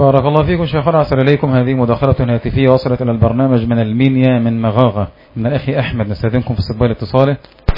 بارك الله فيكم شيخنا أرسل إليكم هذه مداخلة هاتفية وصلت إلى البرنامج من المينيا من مغاغة من الأخي أحمد نستخدمكم في استقبال اتصاله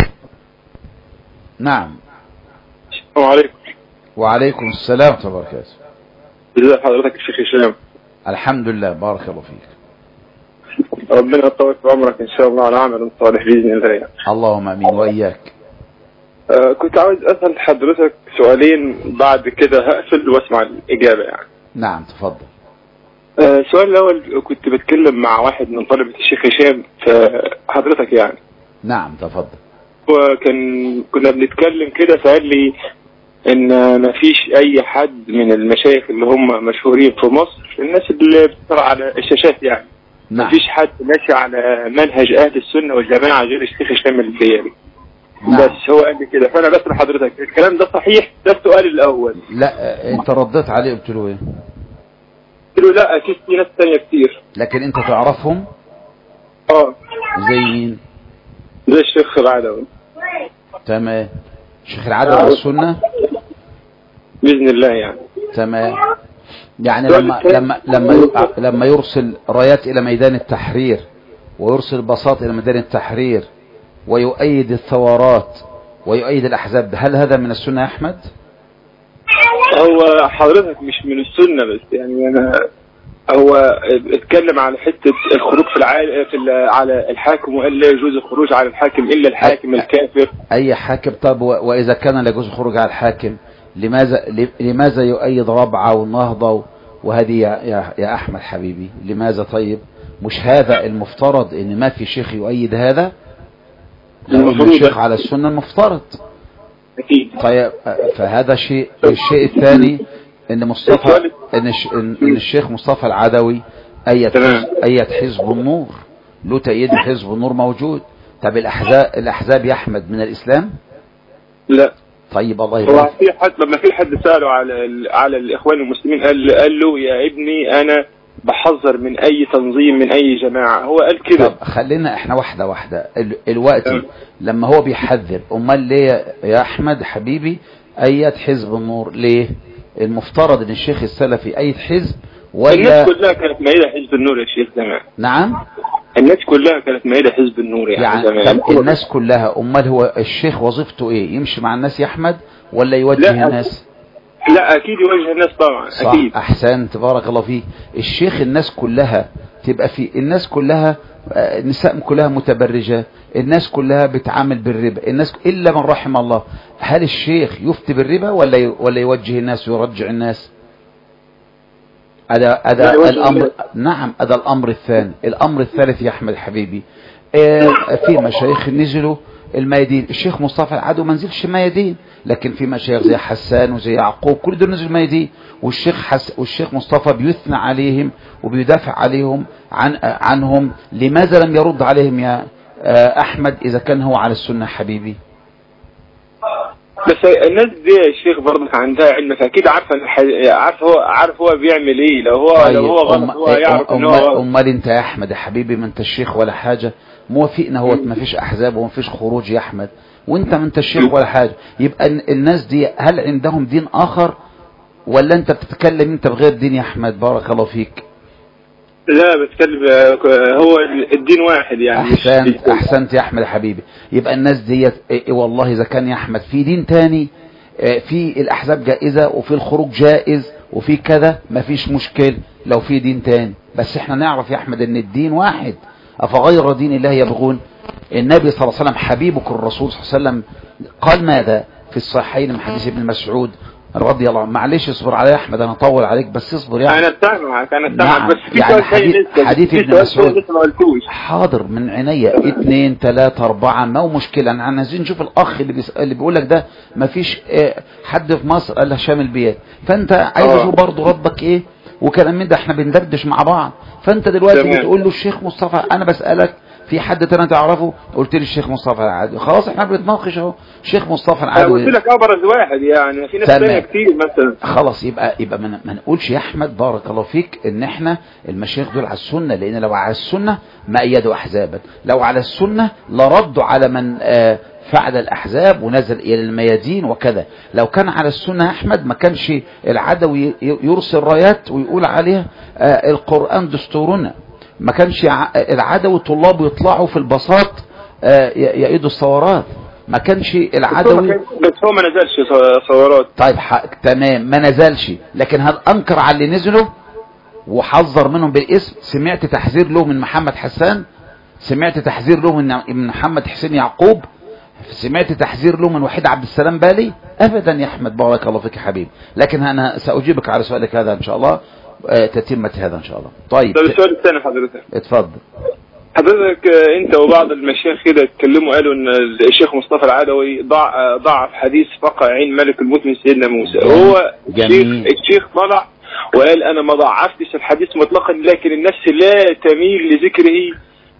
نعم السلام عليكم وعليكم السلام ورحمة الله وبركاته ازي حضرتك الشيخ هشام الحمد لله بارك الله فيك ربنا يطول في عمرك ان شاء الله على عمل صالح باذن الله يعني. اللهم امين واياك آه كنت عاوز اسال حضرتك سؤالين بعد كده هقفل واسمع الاجابه يعني نعم تفضل آه السؤال الاول كنت بتكلم مع واحد من طلبه الشيخ هشام فحضرتك يعني نعم تفضل وكان كنا بنتكلم كده فقال لي ان ما فيش اي حد من المشايخ اللي هم مشهورين في مصر الناس اللي بتطلع على الشاشات يعني نعم مفيش حد ماشي على منهج اهل السنه والجماعه غير الشيخ هشام البياري نعم. بس هو قال لي كده فانا بسال حضرتك الكلام ده صحيح ده السؤال الاول لا آه، انت رديت عليه قلت له ايه قلت له لا اكيد في ناس ثانيه كتير لكن انت تعرفهم اه زي مين زي الشيخ العدوي تمام شيخ العدل والسنة باذن الله يعني تمام يعني لما لما لما لما يرسل رايات الى ميدان التحرير ويرسل بساط الى ميدان التحرير ويؤيد الثورات ويؤيد الاحزاب هل هذا من السنه يا احمد هو حضرتك مش من السنه بس يعني انا هو اتكلم على حته الخروج في العال في ال- على الحاكم وقال لا يجوز الخروج على الحاكم الا الحاكم أي- الكافر اي حاكم طب و- واذا كان لا يجوز الخروج على الحاكم لماذا ل- لماذا يؤيد ربعه والنهضه و- وهذه يا, يا, يا احمد حبيبي لماذا طيب مش هذا المفترض ان ما في شيخ يؤيد هذا لو إن المفروض. الشيخ على السنه المفترض اكيد طيب فهذا شيء الشيء الثاني ان مصطفى ان الش- ان إن الشيخ مصطفى العدوي اية تمام. اية حزب النور له تأييد حزب النور موجود طب الاحزاب الاحزاب يا احمد من الاسلام لا طيب الله هو يبارك في حد لما في حد ساله على ال- على الاخوان المسلمين قال قال له يا ابني انا بحذر من اي تنظيم من اي جماعه هو قال كده طب خلينا احنا واحدة واحدة ال- الوقت تمام. لما هو بيحذر امال ليه يا- يا احمد حبيبي اية حزب النور ليه المفترض ان الشيخ السلفي اية حزب ولا الناس كلها كانت مايله حزب النور يا شيخ زمان نعم الناس كلها كانت مايله حزب النور يعني, يعني زمان طب الناس كلها امال هو الشيخ وظيفته ايه يمشي مع الناس يا احمد ولا يوجه لا، الناس لا اكيد يواجه الناس طبعا صح اكيد احسنت بارك الله فيك الشيخ الناس كلها تبقى في الناس كلها آه، النساء كلها متبرجات الناس كلها بتعامل بالربا الناس الا من رحم الله هل الشيخ يفتي بالربا ولا ي- ولا يوجه الناس ويرجع الناس هذا لا، هذا يوجه الامر الناس. نعم هذا الامر الثاني الامر الثالث يا احمد حبيبي آه، في مشايخ نزلوا الميادين الشيخ مصطفى العدو ما نزلش الميادين لكن في مشايخ زي حسان وزي يعقوب كل دول نزلوا الميادين والشيخ حس والشيخ مصطفى بيثنى عليهم وبيدافع عليهم عن عنهم لماذا لم يرد عليهم يا آه، احمد اذا كان هو على السنه حبيبي بس الناس دي يا شيخ برضك عندها علم فاكيد عارفه الح... عارف هو عارف هو بيعمل ايه لو هو لو هو غلط أم- هو يعرف ان هو امال غلط امال انت يا احمد يا حبيبي ما انت الشيخ ولا حاجه موافقنا هو ما فيش احزاب وما فيش خروج يا احمد وانت ما انت الشيخ ولا حاجه يبقى ال- الناس دي هل عندهم دين اخر ولا انت بتتكلم انت بغير دين يا احمد بارك الله فيك لا بتكلم آه، هو الدين واحد يعني مش- احسنت احسنت يا احمد يا حبيبي يبقى الناس ديت إيه والله اذا كان يا احمد في دين تاني آه، في الاحزاب جائزه وفي الخروج جائز وفي كذا مفيش مشكل لو في دين تاني بس احنا نعرف يا احمد ان الدين واحد افغير دين الله يبغون النبي صلى الله عليه وسلم حبيبك الرسول صلى الله عليه وسلم قال ماذا في الصحيحين من حديث ابن مسعود رضي الله عنه معلش اصبر علي يا احمد انا اطول عليك بس اصبر يعني انا سامعك انا نعم، سامعك بس في يعني سؤال تاني حديث- لسه حديث في ابن سؤال مسعود. تاني لسه ما قلتوش حاضر من عينيا اتنين تلاتة اربعة ما هو مشكلة انا عايزين نشوف الاخ اللي, بيس... اللي بيقول لك ده ما فيش اه حد في مصر قال هشام البيات فانت عايز آه. اشوف برضه ردك ايه وكلام من ده احنا بندردش مع بعض فانت دلوقتي تمام. بتقول له الشيخ مصطفى انا بسألك في حد تاني تعرفه قلت لي الشيخ مصطفى العدوي خلاص احنا بنتناقش اهو الشيخ مصطفى انا العدوي قلت لك ابرز واحد يعني في ناس تمام. تانية كتير مثلا خلاص يبقى يبقى ما ما نقولش يا احمد بارك الله فيك ان احنا المشايخ دول على السنه لان لو على السنه ما ايدوا احزابا لو على السنه لردوا على من آه، فعل الأحزاب ونزل إلى الميادين وكذا لو كان على السنة أحمد ما كانش العدوي ي- يرسل رايات ويقول عليها آه، القرآن دستورنا ما كانش ع- العدوي طلابه يطلعوا في البساط آه، ي- يعيدوا الثورات ما كانش العدوي بس هو ما نزلش ص- صورات طيب ح... تمام ما نزلش لكن هل انكر على اللي نزلوا وحذر منهم بالاسم سمعت تحذير له من محمد حسان سمعت تحذير له من من محمد حسين يعقوب سمعت تحذير له من وحيد عبد السلام بالي ابدا يا احمد بارك الله فيك يا حبيبي لكن انا ساجيبك على سؤالك هذا ان شاء الله آه، تتمة هذا ان شاء الله طيب طب السؤال الثاني حضرتك اتفضل حضرتك آه، انت وبعض المشايخ كده اتكلموا قالوا ان الشيخ مصطفى العدوي ضع آه، ضعف حديث فقع عين ملك الموت من سيدنا موسى جميل. هو الشيخ جميل. الشيخ طلع وقال انا ما ضعفتش الحديث مطلقا لكن النفس لا تميل لذكره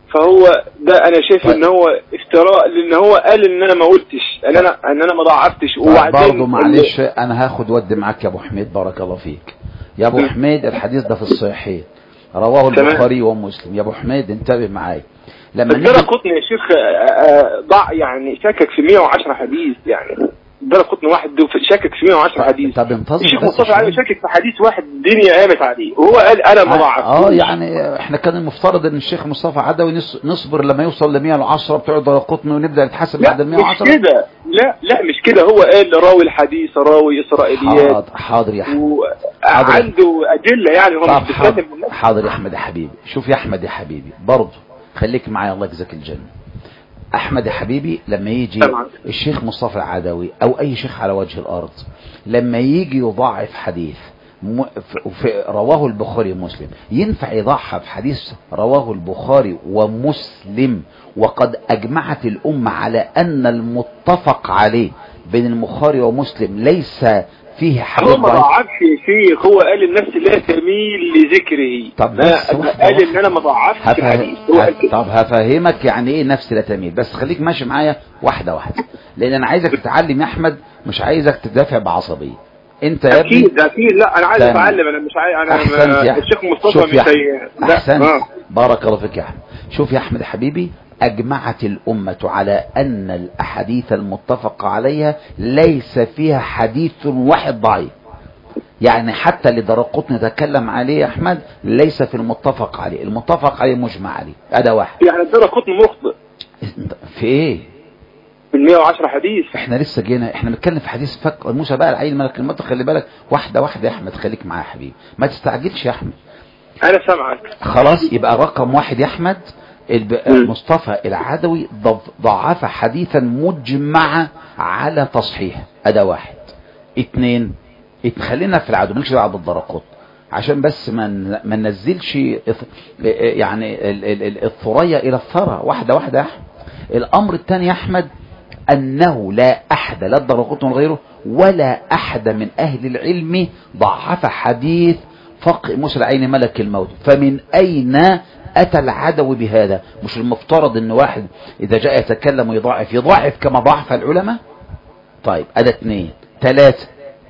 فهو ده انا شايف طيب. ان هو افتراء لان هو قال ان انا ما قلتش ان انا ان انا ما ضعفتش وبعدين برضه معلش انا هاخد ود معاك يا ابو حميد بارك الله فيك يا ابو م. حميد الحديث ده في الصحيحين رواه تمام. البخاري ومسلم يا ابو حميد انتبه معايا لما الدرى نيجي قطن يا شيخ آه، آه، ضع يعني شكك في 110 حديث يعني الدرى قطن واحد شكك في 110 حديث طب انتظر الشيخ بس مصطفى شوية. علي شاكك في حديث واحد الدنيا قامت عليه وهو قال انا ما ضعفتش اه يعني احنا كان المفترض ان الشيخ مصطفى عدوي نص- نصبر لما يوصل ل 110 بتوع قطن ونبدا نتحاسب لا بعد ال مش 110 كده لا لا مش كده هو قال راوي الحديث راوي اسرائيليات حاضر حاضر يا احمد وعنده ادله يعني هو طب مش حاضر بيتكلم من نفسه. حاضر يا احمد يا حبيبي شوف يا احمد يا حبيبي برضه خليك معايا الله يجزاك الجنه احمد يا حبيبي لما يجي طبعا. الشيخ مصطفى العدوي او اي شيخ على وجه الارض لما يجي يضاعف حديث م- ف- في رواه البخاري ومسلم ينفع يضعف حديث رواه البخاري ومسلم وقد اجمعت الامه على ان المتفق عليه بين البخاري ومسلم ليس فيه حديث هو ما ضعيف ضعفش يا شيخ هو قال النفس لا تميل لذكره طب ما- بس واحدة قال ان واحدة. انا ما ضعفتش هفهم الحديث هو قال كده. طب هفهمك يعني ايه نفس لا تميل بس خليك ماشي معايا واحده واحده لان انا عايزك تتعلم يا احمد مش عايزك تدافع بعصبيه انت يا ابني اكيد اكيد لا انا عايز تمام. اتعلم انا مش عايز انا احسنت يا احمد الشيخ مصطفى شوف يا مش هي احمد لا احسنت آه. بارك الله فيك يا احمد شوف يا احمد يا حبيبي اجمعت الامه على ان الاحاديث المتفق عليها ليس فيها حديث واحد ضعيف يعني حتى اللي درقطني تكلم عليه يا احمد ليس في المتفق عليه المتفق عليه مجمع عليه هذا واحد يعني الدرى قطن مخطئ في ايه بال 110 حديث احنا لسه جينا احنا بنتكلم في حديث فك موسى بقى العيل ملك الموت خلي بالك واحده واحده يا احمد خليك معايا يا حبيبي ما تستعجلش يا احمد انا سامعك خلاص يبقى رقم واحد يا احمد الب- مم. مصطفى العدوي ضف- ضعف حديثا مجمع على تصحيح اداه واحد اتنين ات- خلينا في العدو مالكش دعوه بالدرقات عشان بس ما ن- ما ننزلش اث- يعني ال- ال- ال- الثريا الى الثرى واحده واحده يا احمد الامر الثاني يا احمد انه لا احد لا الدرقوت ولا غيره ولا احد من اهل العلم ضعف حديث فقه موسى العين ملك الموت فمن اين اتى العدو بهذا مش المفترض ان واحد اذا جاء يتكلم ويضاعف يضاعف كما ضعف العلماء طيب ادى اثنين ثلاثة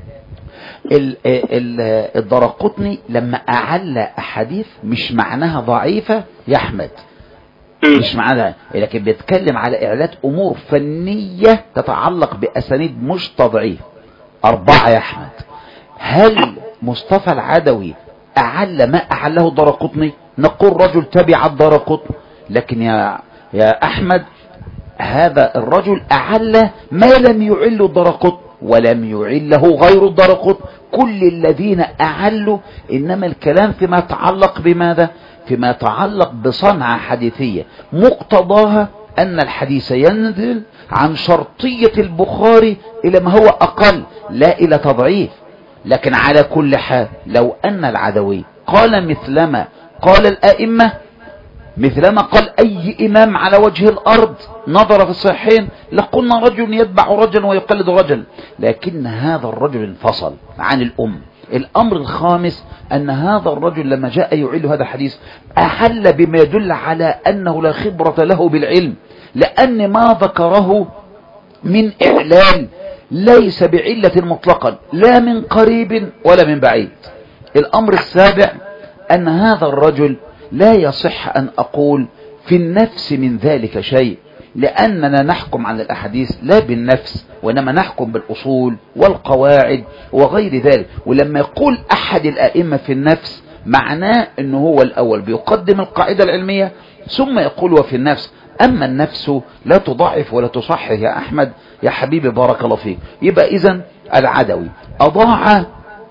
ال- ال- الدرقطني لما اعلى احاديث مش معناها ضعيفة يا احمد مش معناها لكن بيتكلم على اعلات امور فنية تتعلق باسانيد مش تضعيف اربعة يا احمد هل مصطفى العدوي اعل ما اعله الدرقطني نقول رجل تبع الدرقطني لكن يا يا احمد هذا الرجل اعل ما لم يعل الدرقطني ولم يعله غير الدرقطني كل الذين اعلوا انما الكلام فيما يتعلق بماذا فيما يتعلق بصنعة حديثية مقتضاها ان الحديث ينزل عن شرطية البخاري الى ما هو اقل لا الى تضعيف لكن على كل حال لو ان العدوي قال مثلما قال الائمة مثلما قال اي امام على وجه الارض نظر في الصحيحين لقلنا رجل يتبع رجلا ويقلد رجلا لكن هذا الرجل انفصل عن الام الامر الخامس ان هذا الرجل لما جاء يعل هذا الحديث احل بما يدل على انه لا خبرة له بالعلم لان ما ذكره من اعلان ليس بعلة مطلقا لا من قريب ولا من بعيد الامر السابع ان هذا الرجل لا يصح ان اقول في النفس من ذلك شيء لأننا نحكم على الأحاديث لا بالنفس وإنما نحكم بالأصول والقواعد وغير ذلك ولما يقول أحد الأئمة في النفس معناه أنه هو الأول بيقدم القاعدة العلمية ثم يقول وفي النفس أما النفس لا تضعف ولا تصحح يا أحمد يا حبيبي بارك الله فيك يبقى إذا العدوي أضاع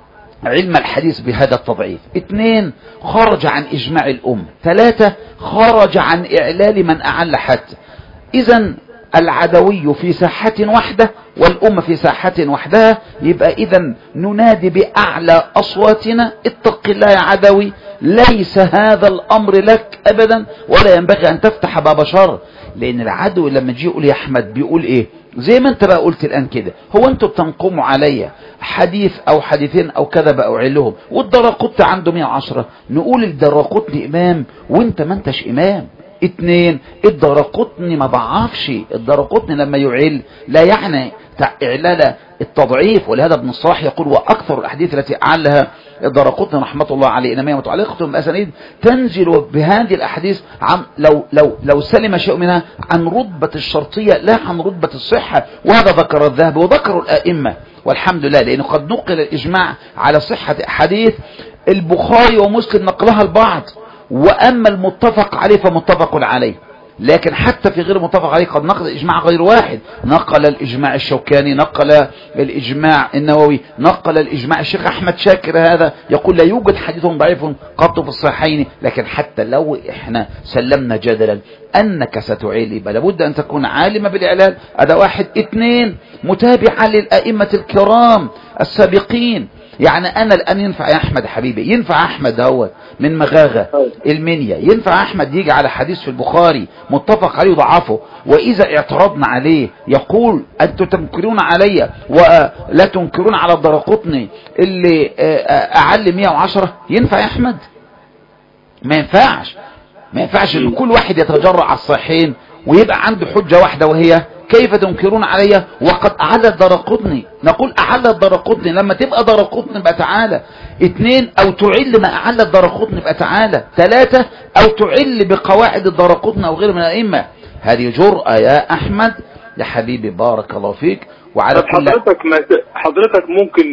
علم الحديث بهذا التضعيف اثنين خرج عن إجماع الأم ثلاثة خرج عن إعلال من أعل حتى إذا العدوي في ساحة واحدة والأمة في ساحة وحدها يبقى إذا ننادي بأعلى أصواتنا اتق الله يا عدوي ليس هذا الأمر لك أبدا ولا ينبغي أن تفتح باب شر لأن العدو لما يجي يقول يا أحمد بيقول إيه زي ما انت بقى قلت الآن كده هو انتوا بتنقموا عليا حديث أو حديثين أو كذا بقى أعلهم والدراقط عنده 110 نقول الدراقط إمام وانت ما انتش إمام اتنين الدرقطني ما ضعفش الدرقطني لما يعل لا يعني إعلال التضعيف ولهذا ابن الصلاح يقول وأكثر الأحاديث التي أعلها الدرقطني رحمة الله عليه إنما متعلقة بأسانيد تنزل بهذه الأحاديث عن لو لو لو سلم شيء منها عن رتبة الشرطية لا عن رتبة الصحة وهذا ذكر الذهب وذكر الآئمة والحمد لله لأنه قد نقل الإجماع على صحة أحاديث البخاري ومسلم نقلها البعض وأما المتفق عليه فمتفق عليه لكن حتى في غير متفق عليه قد نقل إجماع غير واحد نقل الإجماع الشوكاني نقل الإجماع النووي نقل الإجماع الشيخ أحمد شاكر هذا يقول لا يوجد حديث ضعيف قط في الصحيحين لكن حتى لو إحنا سلمنا جدلا أنك ستعيل يبقى لابد أن تكون عالمة بالإعلال هذا واحد اثنين متابعة للأئمة الكرام السابقين يعني انا الان ينفع يا احمد حبيبي ينفع احمد هو من مغاغة المنيا ينفع احمد يجي على حديث في البخاري متفق عليه وضعفه واذا اعترضنا عليه يقول انتم تنكرون علي ولا تنكرون على الدرقطني اللي اعل 110 ينفع يا احمد ما ينفعش ما ينفعش ان كل واحد يتجرع على الصحيحين ويبقى عنده حجة واحدة وهي كيف تنكرون علي وقد أعل الدرقطني نقول أعل الدرقطني لما تبقى درقطني بقى تعالى اثنين أو تعل ما أعل الدرقطني بقى تعالى ثلاثة أو تعل بقواعد الدرقطني أو غير من الأئمة هذه جرأة يا أحمد يا حبيبي بارك الله فيك وعلى طب حضرتك ما حضرتك ممكن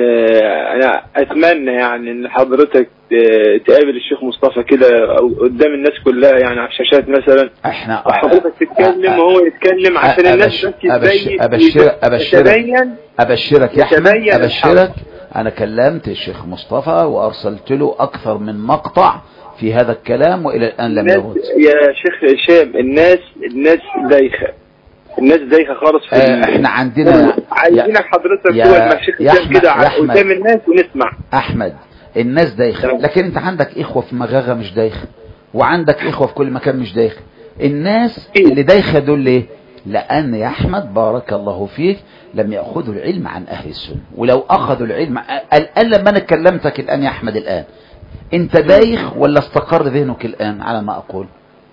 انا اتمنى يعني ان حضرتك تقابل الشيخ مصطفى كده قدام الناس كلها يعني على الشاشات مثلا احنا حضرتك تتكلم وهو يتكلم عشان الناس بس أبشر أبشر أبشرك أبشرك يا أحمد أبشرك أنا كلمت الشيخ مصطفى وأرسلت له أكثر من مقطع في هذا الكلام وإلى الآن لم يرد يا شيخ هشام الناس الناس دايخه الناس دايخه خالص في آه احنا عندنا عايزينك حضرتك تقعد مع الشيخ هشام كده قدام الناس ونسمع احمد الناس دايخه لكن انت عندك اخوه في مغاغه مش دايخه وعندك اخوه في كل مكان مش دايخه الناس اللي دايخه دول ليه لان يا احمد بارك الله فيك لم ياخذوا العلم عن اهل السنه ولو اخذوا العلم الان لما انا كلمتك الان يا احمد الان انت دايخ ولا استقر ذهنك الان على ما اقول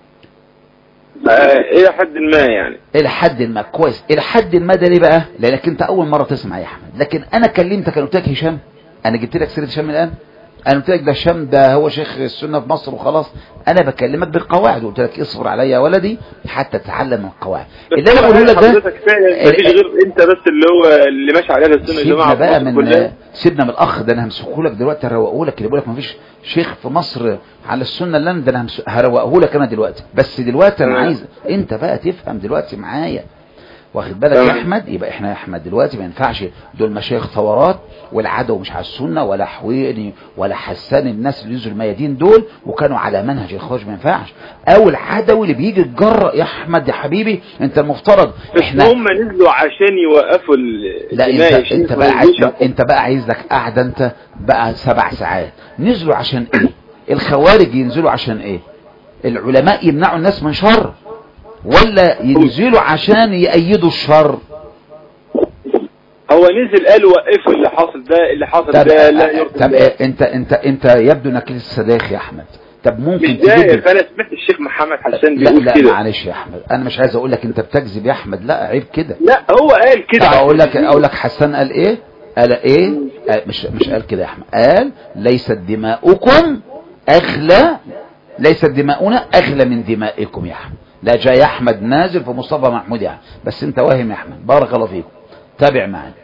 الى حد ما يعني الى حد ما كويس الى حد ما ده ليه بقى لانك انت اول مره تسمع يا احمد لكن انا كلمتك انا قلت لك هشام انا جبت لك سيره هشام الان انا قلت لك ده هشام ده هو شيخ السنه في مصر وخلاص انا بكلمك بالقواعد وقلت لك اصبر عليا يا ولدي حتى تتعلم من القواعد اللي انا بقوله لك ده حضرتك فعلا مفيش غير انت بس اللي هو اللي ماشي على السنه يا جماعه بقى من سيبنا من الاخ ده انا همسكه لك دلوقتي هروقه لك اللي بيقول لك مفيش شيخ في مصر على السنه اللي انا ده انا هروقه لك انا دلوقتي بس دلوقتي انا عايز انت بقى تفهم دلوقتي معايا واخد بالك يا احمد يبقى احنا يا احمد دلوقتي ما ينفعش دول مشايخ ثورات والعدو مش على السنه ولا حويني ولا حسان الناس اللي ينزلوا الميادين دول وكانوا على منهج الخروج ما ينفعش او العدو اللي بيجي يتجرأ يا احمد يا حبيبي انت المفترض احنا هم نزلوا عشان يوقفوا لا انت انت بقى عايز انت بقى عايز لك قاعده انت بقى سبع ساعات نزلوا عشان ايه الخوارج ينزلوا عشان ايه العلماء يمنعوا الناس من شر ولا ينزلوا عشان يأيدوا الشر هو نزل قال وقفوا اللي حاصل ده اللي حاصل ده لا يرضي طب انت انت انت يبدو انك لسه داخل يا احمد طب ممكن مش داير فانا سمعت الشيخ محمد حسان بيقول لا كده لا معلش يا احمد انا مش عايز اقول لك انت بتكذب يا احمد لا عيب كده لا هو قال كده اقول لك اقول لك حسان قال ايه قال ايه قال مش مش قال كده يا احمد قال ليست دماؤكم اغلى ليست دماؤنا اغلى من دمائكم يا احمد لا جاي احمد نازل في مصطفى محمود يعني بس انت واهم يا احمد بارك الله فيكم تابع معنا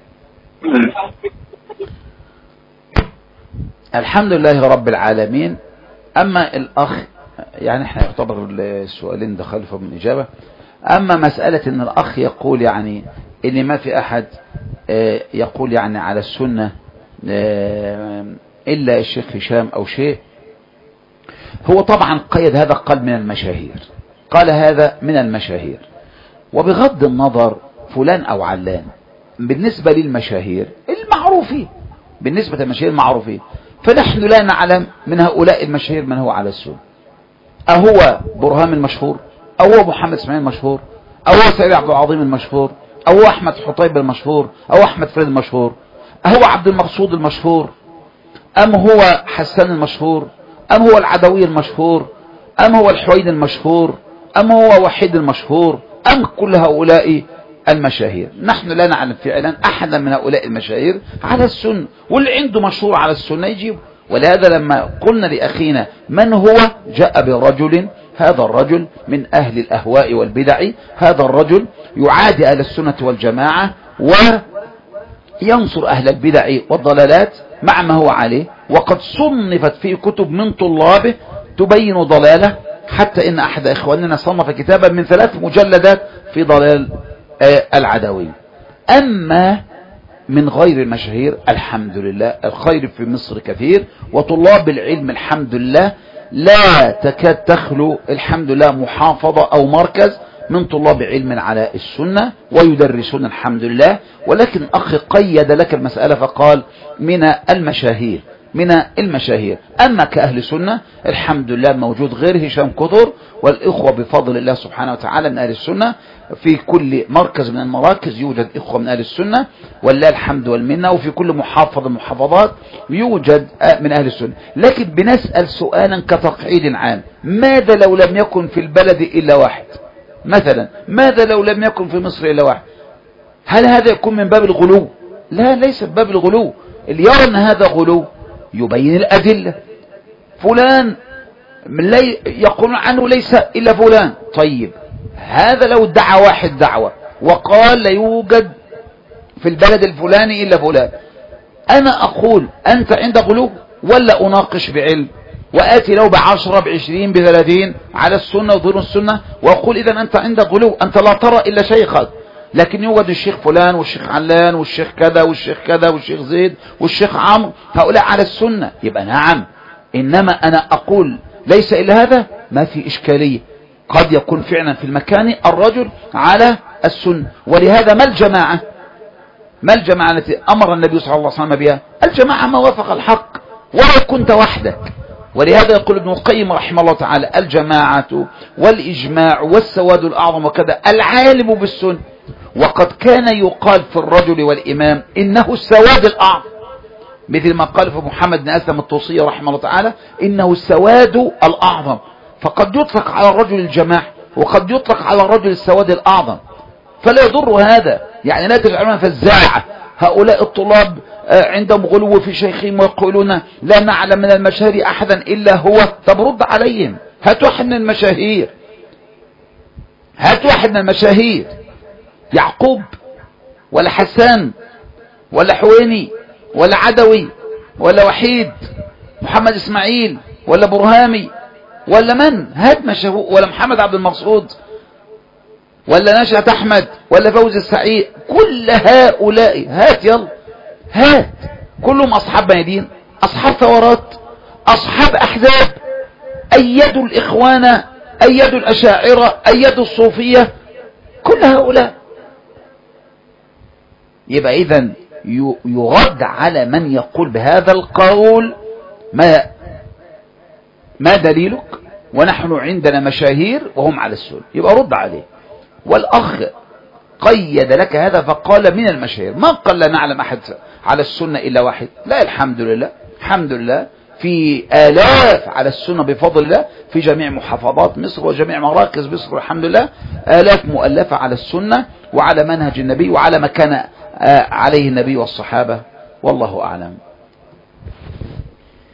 الحمد لله رب العالمين اما الاخ يعني احنا يعتبر السؤالين ده خلفه من اجابه اما مساله ان الاخ يقول يعني ان ما في احد آه، يقول يعني على السنه آه، الا الشيخ هشام او شيء هو طبعا قيد هذا قال من المشاهير قال هذا من المشاهير وبغض النظر فلان او علان بالنسبة للمشاهير المعروفين بالنسبة للمشاهير المعروفين فنحن لا نعلم من هؤلاء المشاهير من هو على السنة أهو برهام المشهور أو هو محمد اسماعيل المشهور أو هو سيد عبد العظيم المشهور أو هو أحمد حطيب المشهور أو أحمد فريد المشهور أهو عبد المقصود المشهور أم هو حسان المشهور أم هو العدوي المشهور أم هو الحويد المشهور أم هو وحيد المشهور أم كل هؤلاء المشاهير نحن لا نعلم فعلا أحدا من هؤلاء المشاهير على السنة واللي عنده مشهور على السنة يجيب ولهذا لما قلنا لأخينا من هو جاء برجل هذا الرجل من أهل الأهواء والبدع هذا الرجل يعادي أهل السنة والجماعة وينصر أهل البدع والضلالات مع ما هو عليه وقد صنفت في كتب من طلابه تبين ضلاله حتى إن أحد إخواننا صنف كتابا من ثلاث مجلدات في ضلال العدوي أما من غير المشاهير الحمد لله الخير في مصر كثير وطلاب العلم الحمد لله لا تكاد تخلو الحمد لله محافظة أو مركز من طلاب علم على السنة ويدرسون الحمد لله ولكن أخي قيد لك المسألة فقال من المشاهير من المشاهير أما كأهل سنة الحمد لله موجود غير هشام كثر والإخوة بفضل الله سبحانه وتعالى من أهل السنة في كل مركز من المراكز يوجد إخوة من أهل السنة ولله الحمد والمنة وفي كل محافظة من المحافظات يوجد من أهل السنة لكن بنسأل سؤالا كتقعيد عام ماذا لو لم يكن في البلد إلا واحد مثلا ماذا لو لم يكن في مصر إلا واحد هل هذا يكون من باب الغلو لا ليس باب الغلو اللي يرى أن هذا غلو يبين الأدلة فلان لي يقولون عنه ليس إلا فلان طيب هذا لو ادعى واحد دعوة وقال لا يوجد في البلد الفلاني إلا فلان أنا أقول أنت عند غلو ولا أناقش بعلم وآتي له بعشرة بعشرين بثلاثين على السنة وظهور السنة وأقول إذا أنت عند غلو أنت لا ترى إلا شيخك لكن يوجد الشيخ فلان والشيخ علان والشيخ كذا والشيخ كذا والشيخ زيد والشيخ عمرو هؤلاء على السنة يبقى نعم إنما أنا أقول ليس إلا هذا ما في إشكالية قد يكون فعلا في المكان الرجل على السنة ولهذا ما الجماعة ما الجماعة التي أمر النبي صلى الله عليه وسلم بها الجماعة ما وافق الحق ولو كنت وحدك ولهذا يقول ابن القيم رحمه الله تعالى الجماعة والإجماع والسواد الأعظم وكذا العالم بالسنة وقد كان يقال في الرجل والإمام إنه السواد الأعظم مثل ما قال في محمد بن أسلم الطوسي رحمه الله تعالى إنه السواد الأعظم فقد يطلق على الرجل الجماع وقد يطلق على الرجل السواد الأعظم فلا يضر هذا يعني لا تجعلون فزاعة هؤلاء الطلاب عندهم غلو في شيخهم ويقولون لا نعلم من المشاهير أحدا إلا هو طب رد عليهم هات واحد من المشاهير هات واحد من المشاهير يعقوب ولا حسان ولا حويني ولا عدوي ولا وحيد محمد اسماعيل ولا برهامي ولا من هات مشهور ولا محمد عبد المقصود ولا نشأة احمد ولا فوز السعيد كل هؤلاء هات يلا هات كلهم اصحاب ميادين اصحاب ثورات اصحاب احزاب ايدوا الاخوان ايدوا الاشاعرة ايدوا الصوفية كل هؤلاء يبقى اذا يرد على من يقول بهذا القول ما ما دليلك ونحن عندنا مشاهير وهم على السنة يبقى رد عليه والأخ قيد لك هذا فقال من المشاهير ما قال لا نعلم أحد على السنة إلا واحد لا الحمد لله الحمد لله في آلاف على السنة بفضل الله في جميع محافظات مصر وجميع مراكز مصر والحمد لله آلاف مؤلفة على السنة وعلى منهج النبي وعلى ما كان عليه النبي والصحابة والله أعلم